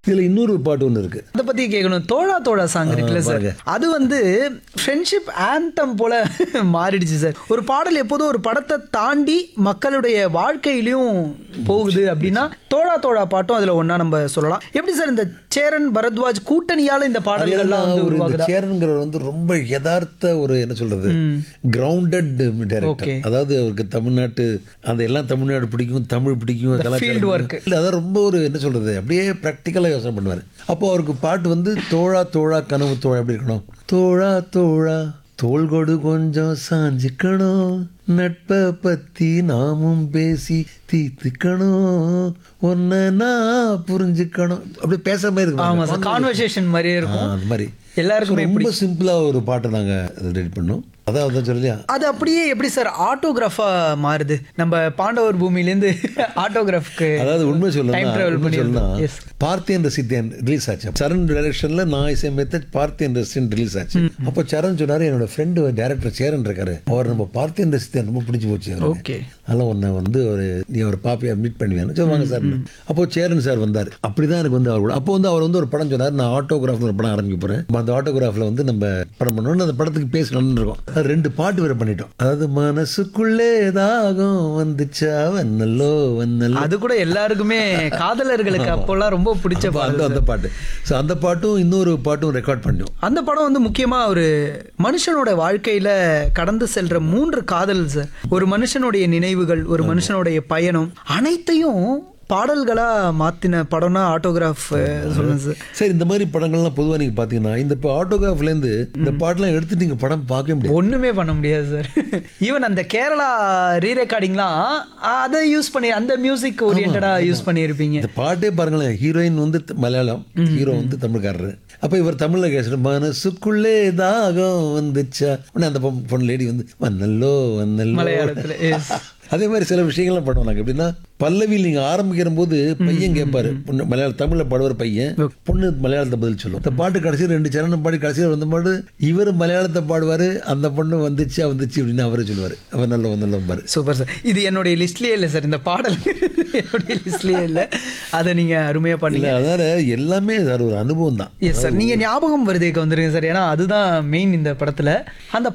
இதுல இன்னொரு பாட்டு ஒன்று இருக்கு அதை பத்தி கேட்கணும் தோழா தோழா சாங் இருக்குல்ல சார் பாருங்க. அது வந்து ஃப்ரெண்ட்ஷிப் ஆந்தம் போல மாறிடுச்சு சார் ஒரு பாடல் எப்போதும் ஒரு படத்தை தாண்டி மக்களுடைய வாழ்க்கையிலயும் போகுது அப்படின்னா தோழா தோழா பாட்டும் அதுல ஒண்ணா நம்ம சொல்லலாம் எப்படி சார் இந்த சேரன் பரத்வாஜ் கூட்டணியால இந்த பாடல்கள்லாம் வந்து ஒரு இந்த உருவாகுதா சேரன்கிறவர் வந்து ரொம்ப யதார்த்த ஒரு என்ன சொல்றது கிரவுண்டட் டைரக்டர் அதாவது அவருக்கு தமிழ்நாட்டு அந்த எல்லாம் தமிழ்நாடு பிடிக்கும் தமிழ் பிடிக்கும் கலாச்சாரம் work. இல்ல அதான் ரொம்ப ஒரு என்ன சொல்றது அப்படியே ப்ராக்டிக்கலாக யோசனை பண்ணுவார் அப்போ அவருக்கு பாட்டு வந்து தோழா தோழா கனவு தோழா எப்படி இருக்கணும் தோழா தோழா தோள் கொடு கொஞ்சம் சாஞ்சிக்கணும் நட்பை பத்தி நாமும் பேசி தீர்த்துக்கணும் ஒன்ன நான் புரிஞ்சுக்கணும் அப்படி பேசுற மாதிரி ஆமா இருக்கும் சார் கான்வர்சேஷன் மாதிரியே ஆ, இருக்கும் அது மாதிரி எல்லாருக்குமே ரொம்ப சிம்பிளா ஒரு பாட்டை நாங்க ரெடி பண்ணோம் அதான் அதான் சொல்லலையா அது அப்படியே எப்படி சார் ஆட்டோகிராஃபா மாறுது நம்ம பாண்டவர் பூமியிலேருந்து ஆட்டோகிராஃப்க்கு அதாவது உண்மை டைம் சொல்லணும் டிராவல் உண்மை பண்ணி சொல்லணும் எஸ் பார்த்தியன் ரசித்தியன் ரிலீஸ் ஆச்சு சரண் டைரக்ஷன்ல நான் இசையமைத்த பார்த்தியன் ரசித்தியன் ரிலீஸ் ஆச்சு அப்போ சரண் சொன்னாரு என்னோட ஃப்ரெண்டு டேரக்டர் சேரன் இருக்காரு அவர் நம்ம பார்த்தியன் ரசித்தியன் ரொம்ப பிடிச்சி போச்சு அவருக்கு. ஓகே அதெல்லாம் உன்னை வந்து ஒரு நீ ஒரு பாப்பியா மீட் பண்ணுவேன் சொல்லுவாங்க சார் அப்போ சேரன் சார் வந்தார் அப்படிதான் எனக்கு வந்து அவர் கூட அப்போ வந்து அவர் வந்து ஒரு படம் சொன்னார் நான் ஆட்டோகிராஃப்ல ஒரு படம் ஆரம்பிக்க போறேன் அப்ப அந்த ஆட்டோகிராஃப்ல வந்து நம்ம படம் பண்ணணும் அந்த படத்துக்கு பேசணும்னு இருக்கோம் அது ரெண்டு பாட்டு வேற பண்ணிட்டோம் அதாவது மனசுக்குள்ளே தாகம் வந்துச்சா வந்தல்லோ வந்தல்லோ அது கூட எல்லாருக்குமே காதலர்களுக்கு அப்போல்லாம் ரொம்ப பிடிச்ச அப்ப பாடல் அந்த அந்த பாட்டு ஸோ அந்த பாட்டும் இன்னொரு பாட்டும் ரெக்கார்ட் பண்ணோம் அந்த படம் வந்து முக்கியமா ஒரு மனுஷனோட வாழ்க்கையில கடந்து செல்ற மூன்று காதல் சார் ஒரு மனுஷனுடைய நினைவுகள் ஒரு மனுஷனுடைய பயணம் அனைத்தையும் பாடல்களா மாத்தின படம்னா ஆட்டோகிராஃப் சொல்லுங்க சார் சரி இந்த மாதிரி படங்கள்லாம் பொதுவாக நீங்கள் பார்த்தீங்கன்னா இந்த இப்போ ஆட்டோகிராஃப்லேருந்து இந்த பாட்டெல்லாம் எடுத்து நீங்கள் படம் பார்க்கவே முடியாது ஒண்ணுமே பண்ண முடியாது சார் ஈவன் அந்த கேரளா ரீ ரெக்கார்டிங்லாம் அதை யூஸ் பண்ணி அந்த மியூசிக் ஓரியன்டா யூஸ் பண்ணியிருப்பீங்க இந்த பாட்டே பாருங்களேன் ஹீரோயின் வந்து த- மலையாளம் ஹீரோ வந்து தமிழ்காரரு அப்போ இவர் தமிழில் கேசுற மனசுக்குள்ளே தாகம் வந்துச்சா உடனே அந்த பொ- பொண்ணு லேடி வந்து வந்தல்லோ வந்தல்லோ மலையாளத்துல yes. அதே மாதிரி சில விஷயங்கள்லாம் பண்ணுவோம் நாங்கள் எப்படின்னா பல்லவியில் நீங்கள் ஆரம்பிக்கிற போது பையன் கேட்பாரு பொண்ணு மலையாள தமிழில் பாடுவார் பையன் பொண்ணு மலையாளத்தை பதில் சொல்லும் இந்த பாட்டு கடைசியில் ரெண்டு சரணம் பாடி கடைசியில் வந்த பாடு இவர் மலையாளத்தை பாடுவார் அந்த பொண்ணு வந்துச்சா வந்துச்சு அப்படின்னு அவரே சொல்லுவார் அவர் நல்ல நல்ல பாரு சூப்பர் சார் இது என்னுடைய லிஸ்ட்லயே இல்லை சார் இந்த பாடல் என்னுடைய லிஸ்ட்லயே இல்லை அதை நீங்க அருமையா பண்ணீங்க இல்லை அதாவது எல்லாமே அது ஒரு அனுபவம் தான் எஸ் சார் நீங்க ஞாபகம் வருதேக்கு வந்துருங்க சார் ஏன்னா அதுதான் மெயின் இந்த படத்துல அந்த